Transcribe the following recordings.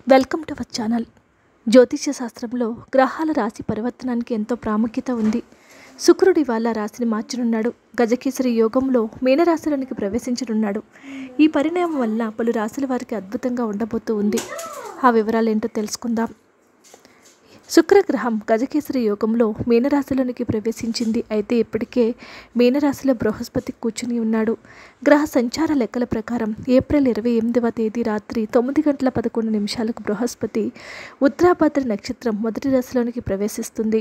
welcome to our channel జ్యోతిష్య శాస్త్రంలో గ్రహాల రాశి పరివర్తనానికి ఎంతో ప్రాముఖ్యత ఉంది శుక్రుడు ఇవాళ రాశిని మార్చనున్నాడు గజకేసరి యోగంలో మీనరాశిలోనికి ప్రవేశించనున్నాడు ఈ పరిణామం వల్ల పలు రాశుల వారికి అద్భుతంగా ఉండబోతూ ఉంది ఆ వివరాలు ఏంటో తెలుసుకుందాం శుక్రగ్రహం గజకేసరి యోగంలో మీనరాశిలోనికి ప్రవేశించింది అయితే ఇప్పటికే మీనరాశిలో బృహస్పతి కూర్చుని ఉన్నాడు గ్రహ సంచార లెక్కల ప్రకారం ఏప్రిల్ ఇరవై ఎనిమిదవ తేదీ రాత్రి తొమ్మిది గంటల పదకొండు నిమిషాలకు బృహస్పతి ఉత్తరాభద్ర నక్షత్రం మొదటి రాశిలోనికి ప్రవేశిస్తుంది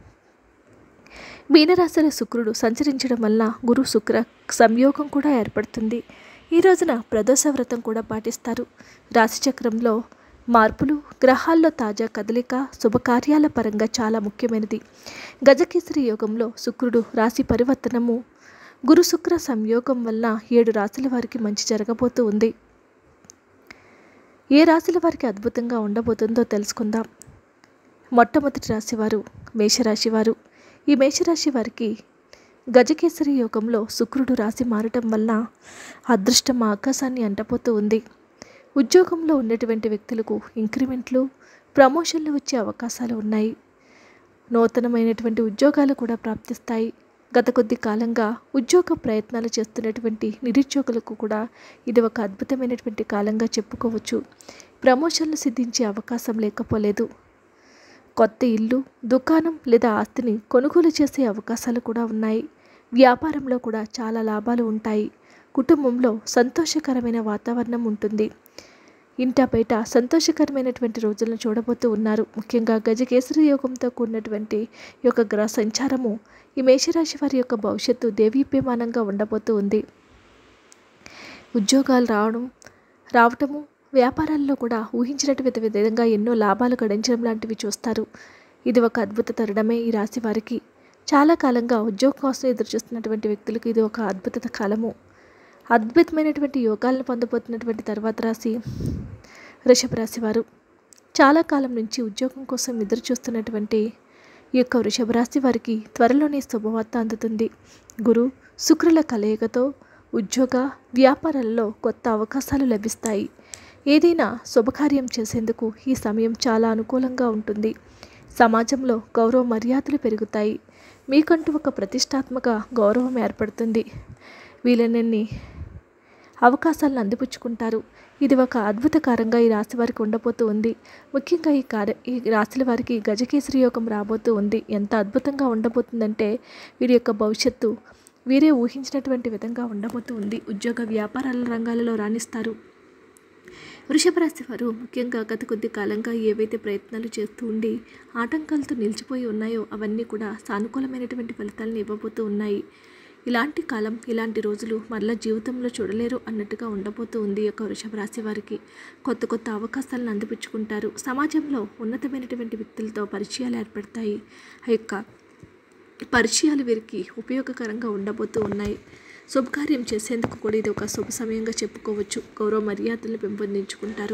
మీనరాశిలో శుక్రుడు సంచరించడం వల్ల గురు శుక్ర సంయోగం కూడా ఏర్పడుతుంది ఈ రోజున ప్రదోష వ్రతం కూడా పాటిస్తారు రాశిచక్రంలో మార్పులు గ్రహాల్లో తాజా కదలిక శుభకార్యాల పరంగా చాలా ముఖ్యమైనది గజకేసరి యోగంలో శుక్రుడు రాశి పరివర్తనము గురు శుక్ర సంయోగం వల్ల ఏడు రాశుల వారికి మంచి జరగబోతూ ఉంది ఏ రాశుల వారికి అద్భుతంగా ఉండబోతుందో తెలుసుకుందాం మొట్టమొదటి రాశివారు మేషరాశి వారు ఈ మేషరాశి వారికి గజకేసరి యోగంలో శుక్రుడు రాశి మారటం వల్ల అదృష్టం ఆకాశాన్ని అంటపోతూ ఉంది ఉద్యోగంలో ఉన్నటువంటి వ్యక్తులకు ఇంక్రిమెంట్లు ప్రమోషన్లు వచ్చే అవకాశాలు ఉన్నాయి నూతనమైనటువంటి ఉద్యోగాలు కూడా ప్రాప్తిస్తాయి గత కొద్ది కాలంగా ఉద్యోగ ప్రయత్నాలు చేస్తున్నటువంటి నిరుద్యోగులకు కూడా ఇది ఒక అద్భుతమైనటువంటి కాలంగా చెప్పుకోవచ్చు ప్రమోషన్లు సిద్ధించే అవకాశం లేకపోలేదు కొత్త ఇల్లు దుకాణం లేదా ఆస్తిని కొనుగోలు చేసే అవకాశాలు కూడా ఉన్నాయి వ్యాపారంలో కూడా చాలా లాభాలు ఉంటాయి కుటుంబంలో సంతోషకరమైన వాతావరణం ఉంటుంది ఇంట బయట సంతోషకరమైనటువంటి రోజులను చూడబోతూ ఉన్నారు ముఖ్యంగా గజకేసరి యోగంతో కూడినటువంటి ఈ యొక్క గ్రహ సంచారము ఈ మేషరాశి వారి యొక్క భవిష్యత్తు దేవీప్యమానంగా ఉండబోతూ ఉంది ఉద్యోగాలు రావడం రావటము వ్యాపారాల్లో కూడా ఊహించినటువంటి విధంగా ఎన్నో లాభాలు గడించడం లాంటివి చూస్తారు ఇది ఒక అద్భుత తరుణమే ఈ రాశి వారికి చాలా కాలంగా ఉద్యోగం కోసం ఎదురు చూస్తున్నటువంటి వ్యక్తులకు ఇది ఒక అద్భుత కాలము అద్భుతమైనటువంటి యోగాలను పొందబోతున్నటువంటి తర్వాత రాశి వృషభ రాశి వారు చాలా కాలం నుంచి ఉద్యోగం కోసం ఎదురు చూస్తున్నటువంటి ఈ యొక్క వృషభ రాశి వారికి త్వరలోనే శుభవార్త అందుతుంది గురు శుక్రుల కలయికతో ఉద్యోగ వ్యాపారాల్లో కొత్త అవకాశాలు లభిస్తాయి ఏదైనా శుభకార్యం చేసేందుకు ఈ సమయం చాలా అనుకూలంగా ఉంటుంది సమాజంలో గౌరవ మర్యాదలు పెరుగుతాయి మీకంటూ ఒక ప్రతిష్టాత్మక గౌరవం ఏర్పడుతుంది వీలనన్ని అవకాశాలను అందిపుచ్చుకుంటారు ఇది ఒక అద్భుతకరంగా ఈ రాశి వారికి ఉండబోతూ ఉంది ముఖ్యంగా ఈ కార్య ఈ రాశుల వారికి గజకేసరి యోగం రాబోతూ ఉంది ఎంత అద్భుతంగా ఉండబోతుందంటే వీరి యొక్క భవిష్యత్తు వీరే ఊహించినటువంటి విధంగా ఉండబోతూ ఉంది ఉద్యోగ వ్యాపారాల రంగాలలో రాణిస్తారు వృషభ రాశి వారు ముఖ్యంగా గత కొద్ది కాలంగా ఏవైతే ప్రయత్నాలు చేస్తూ ఉండి ఆటంకాలతో నిలిచిపోయి ఉన్నాయో అవన్నీ కూడా సానుకూలమైనటువంటి ఫలితాలను ఇవ్వబోతూ ఉన్నాయి ఇలాంటి కాలం ఇలాంటి రోజులు మరలా జీవితంలో చూడలేరు అన్నట్టుగా ఉండబోతూ ఉంది ఈ యొక్క వృషభ రాశి వారికి కొత్త కొత్త అవకాశాలను అందిపుచ్చుకుంటారు సమాజంలో ఉన్నతమైనటువంటి వ్యక్తులతో పరిచయాలు ఏర్పడతాయి ఆ యొక్క పరిచయాలు వీరికి ఉపయోగకరంగా ఉండబోతూ ఉన్నాయి శుభకార్యం చేసేందుకు కూడా ఇది ఒక శుభ సమయంగా చెప్పుకోవచ్చు గౌరవ మర్యాదలు పెంపొందించుకుంటారు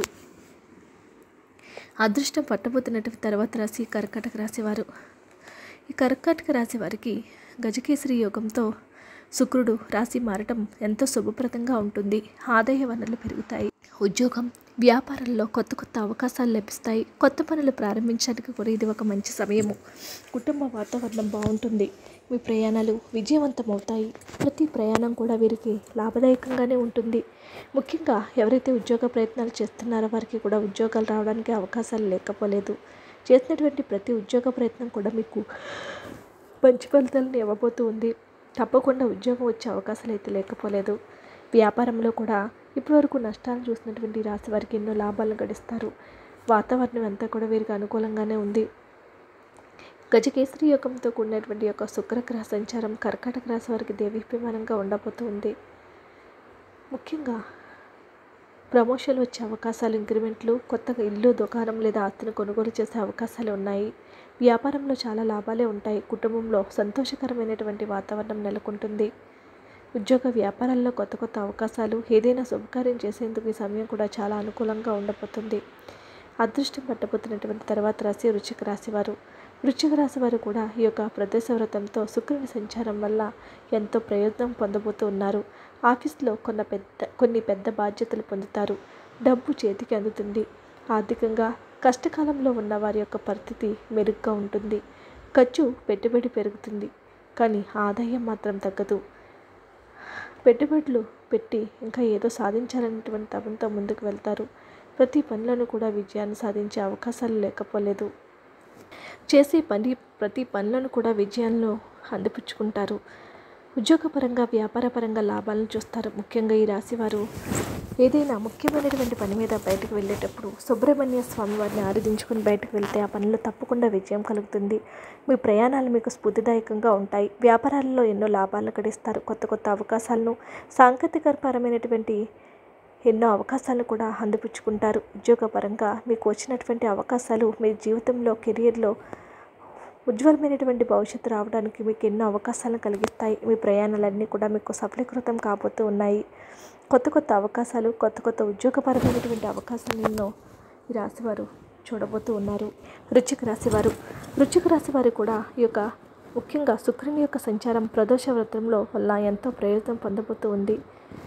అదృష్టం పట్టబోతున్నటువంటి తర్వాత రాశి కర్కాటక రాశి వారు ఈ కర్కాటక రాశి వారికి గజకేసరి యోగంతో శుక్రుడు రాశి మారటం ఎంతో శుభప్రదంగా ఉంటుంది ఆదాయ వనరులు పెరుగుతాయి ఉద్యోగం వ్యాపారంలో కొత్త కొత్త అవకాశాలు లభిస్తాయి కొత్త పనులు ప్రారంభించడానికి కూడా ఇది ఒక మంచి సమయము కుటుంబ వాతావరణం బాగుంటుంది మీ ప్రయాణాలు విజయవంతమవుతాయి ప్రతి ప్రయాణం కూడా వీరికి లాభదాయకంగానే ఉంటుంది ముఖ్యంగా ఎవరైతే ఉద్యోగ ప్రయత్నాలు చేస్తున్నారో వారికి కూడా ఉద్యోగాలు రావడానికి అవకాశాలు లేకపోలేదు చేసినటువంటి ప్రతి ఉద్యోగ ప్రయత్నం కూడా మీకు మంచి ఫలితాలను ఇవ్వబోతూ ఉంది తప్పకుండా ఉద్యోగం వచ్చే అవకాశాలు అయితే లేకపోలేదు వ్యాపారంలో కూడా ఇప్పటివరకు నష్టాలు చూసినటువంటి రాశి వారికి ఎన్నో లాభాలను గడిస్తారు వాతావరణం అంతా కూడా వీరికి అనుకూలంగానే ఉంది గజకేసరి యోగంతో కూడినటువంటి యొక్క శుక్రగ్రహ సంచారం కర్కాటక రాశి వారికి దేవీప్యమానంగా ఉండబోతుంది ముఖ్యంగా ప్రమోషన్లు వచ్చే అవకాశాలు ఇంక్రిమెంట్లు కొత్తగా ఇల్లు దుకాణం లేదా ఆస్తిని కొనుగోలు చేసే అవకాశాలు ఉన్నాయి వ్యాపారంలో చాలా లాభాలే ఉంటాయి కుటుంబంలో సంతోషకరమైనటువంటి వాతావరణం నెలకొంటుంది ఉద్యోగ వ్యాపారాల్లో కొత్త కొత్త అవకాశాలు ఏదైనా శుభకార్యం చేసేందుకు ఈ సమయం కూడా చాలా అనుకూలంగా ఉండబోతుంది అదృష్టం పట్టబోతున్నటువంటి తర్వాత రాశి వృశ్చిక రాశి వారు వృశ్చిక రాశి వారు కూడా ఈ యొక్క ప్రదేశ వ్రతంతో శుక్రుని సంచారం వల్ల ఎంతో ప్రయోజనం పొందబోతూ ఉన్నారు ఆఫీస్లో కొన్న పెద్ద కొన్ని పెద్ద బాధ్యతలు పొందుతారు డబ్బు చేతికి అందుతుంది ఆర్థికంగా కష్టకాలంలో ఉన్న వారి యొక్క పరిస్థితి మెరుగ్గా ఉంటుంది ఖర్చు పెట్టుబడి పెరుగుతుంది కానీ ఆదాయం మాత్రం తగ్గదు పెట్టుబడులు పెట్టి ఇంకా ఏదో సాధించాలనేటువంటి తపంతో ముందుకు వెళ్తారు ప్రతి పనులను కూడా విజయాన్ని సాధించే అవకాశాలు లేకపోలేదు చేసే పని ప్రతి పనులను కూడా విజయాలను అందిపుచ్చుకుంటారు ఉద్యోగపరంగా వ్యాపారపరంగా లాభాలను చూస్తారు ముఖ్యంగా ఈ రాశివారు ఏదైనా ముఖ్యమైనటువంటి పని మీద బయటకు వెళ్ళేటప్పుడు సుబ్రహ్మణ్య స్వామి వారిని ఆరాధించుకుని బయటకు వెళ్తే ఆ పనిలో తప్పకుండా విజయం కలుగుతుంది మీ ప్రయాణాలు మీకు స్ఫూర్తిదాయకంగా ఉంటాయి వ్యాపారాలలో ఎన్నో లాభాలను గడిస్తారు కొత్త కొత్త అవకాశాలను సాంకేతికపరమైనటువంటి ఎన్నో అవకాశాలను కూడా అందిపుచ్చుకుంటారు ఉద్యోగపరంగా మీకు వచ్చినటువంటి అవకాశాలు మీ జీవితంలో కెరియర్లో ఉజ్వలమైనటువంటి భవిష్యత్తు రావడానికి మీకు ఎన్నో అవకాశాలను కలిగిస్తాయి మీ ప్రయాణాలన్నీ కూడా మీకు సఫలీకృతం కాబోతూ ఉన్నాయి కొత్త కొత్త అవకాశాలు కొత్త కొత్త ఉద్యోగపరమైనటువంటి అవకాశాలు ఎన్నో ఈ రాశివారు చూడబోతూ ఉన్నారు వృశ్చిక రాశివారు వృశ్చిక రాశివారు కూడా ఈ యొక్క ముఖ్యంగా శుక్రుని యొక్క సంచారం ప్రదోష వ్రతంలో వల్ల ఎంతో ప్రయోజనం పొందబోతూ ఉంది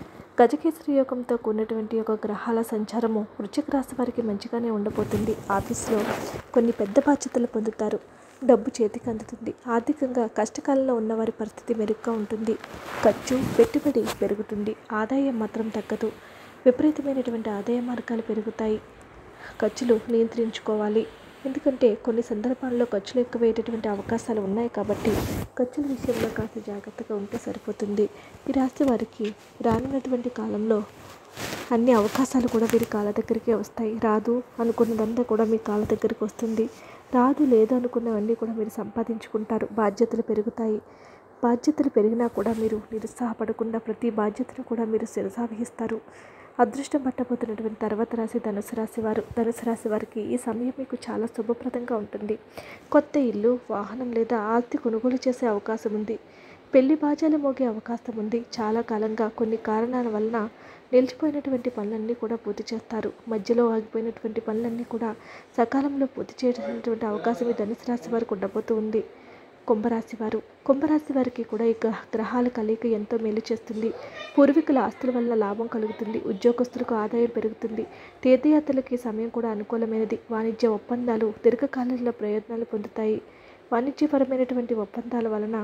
గజకేసరి యోగంతో కూడినటువంటి ఒక గ్రహాల సంచారము వృశ్చిక రాశి వారికి మంచిగానే ఉండబోతుంది ఆఫీస్లో కొన్ని పెద్ద బాధ్యతలు పొందుతారు డబ్బు చేతికి అందుతుంది ఆర్థికంగా కష్టకాలంలో ఉన్నవారి పరిస్థితి మెరుగ్గా ఉంటుంది ఖర్చు పెట్టుబడి పెరుగుతుంది ఆదాయం మాత్రం తగ్గదు విపరీతమైనటువంటి ఆదాయ మార్గాలు పెరుగుతాయి ఖర్చులు నియంత్రించుకోవాలి ఎందుకంటే కొన్ని సందర్భాల్లో ఖర్చులు ఎక్కువయ్యేటటువంటి అవకాశాలు ఉన్నాయి కాబట్టి ఖర్చుల విషయంలో కాస్త జాగ్రత్తగా ఉంటే సరిపోతుంది ఈ రాశి వారికి రానున్నటువంటి కాలంలో అన్ని అవకాశాలు కూడా వీరి కాళ్ళ దగ్గరికే వస్తాయి రాదు అనుకున్నదంతా కూడా మీ కాళ్ళ దగ్గరికి వస్తుంది రాదు లేదు అనుకున్నవన్నీ కూడా మీరు సంపాదించుకుంటారు బాధ్యతలు పెరుగుతాయి బాధ్యతలు పెరిగినా కూడా మీరు నిరుత్సాహపడకుండా ప్రతి బాధ్యతను కూడా మీరు శిరసావహిస్తారు అదృష్టం పట్టబోతున్నటువంటి తర్వాత రాశి ధనుసు రాశి వారు ధనుసు రాశి వారికి ఈ సమయం మీకు చాలా శుభప్రదంగా ఉంటుంది కొత్త ఇల్లు వాహనం లేదా ఆస్తి కొనుగోలు చేసే అవకాశం ఉంది పెళ్లి బాజాలు మోగే అవకాశం ఉంది చాలా కాలంగా కొన్ని కారణాల వలన నిలిచిపోయినటువంటి పనులన్నీ కూడా పూర్తి చేస్తారు మధ్యలో ఆగిపోయినటువంటి పనులన్నీ కూడా సకాలంలో పూర్తి చేసేటువంటి అవకాశం ఈ ధనుసు రాశి వారికి ఉండబోతూ ఉంది కుంభరాశి వారు కుంభరాశి వారికి కూడా ఈ గ్రహ గ్రహాల కలయిక ఎంతో మేలు చేస్తుంది పూర్వీకుల ఆస్తుల వల్ల లాభం కలుగుతుంది ఉద్యోగస్తులకు ఆదాయం పెరుగుతుంది తీర్థయాత్రలకి ఈ సమయం కూడా అనుకూలమైనది వాణిజ్య ఒప్పందాలు దీర్ఘకాలంలో ప్రయోజనాలు పొందుతాయి వాణిజ్యపరమైనటువంటి ఒప్పందాల వలన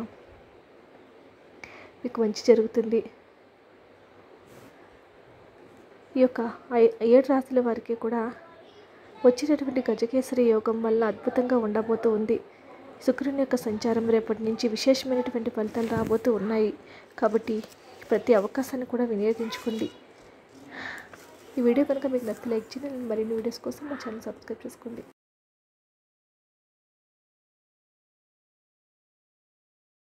మీకు మంచి జరుగుతుంది ఈ యొక్క ఐ- ఏడు రాశుల వారికి కూడా వచ్చినటువంటి గజకేసరి యోగం వల్ల అద్భుతంగా ఉండబోతూ ఉంది శుక్రుని యొక్క సంచారం రేపటి నుంచి విశేషమైనటువంటి ఫలితాలు రాబోతూ ఉన్నాయి కాబట్టి ప్రతి అవకాశాన్ని కూడా వినియోగించుకోండి ఈ వీడియో కనుక మీకు నచ్చితే లైక్ చేయండి మరిన్ని వీడియోస్ కోసం మా ఛానల్ సబ్స్క్రైబ్ చేసుకోండి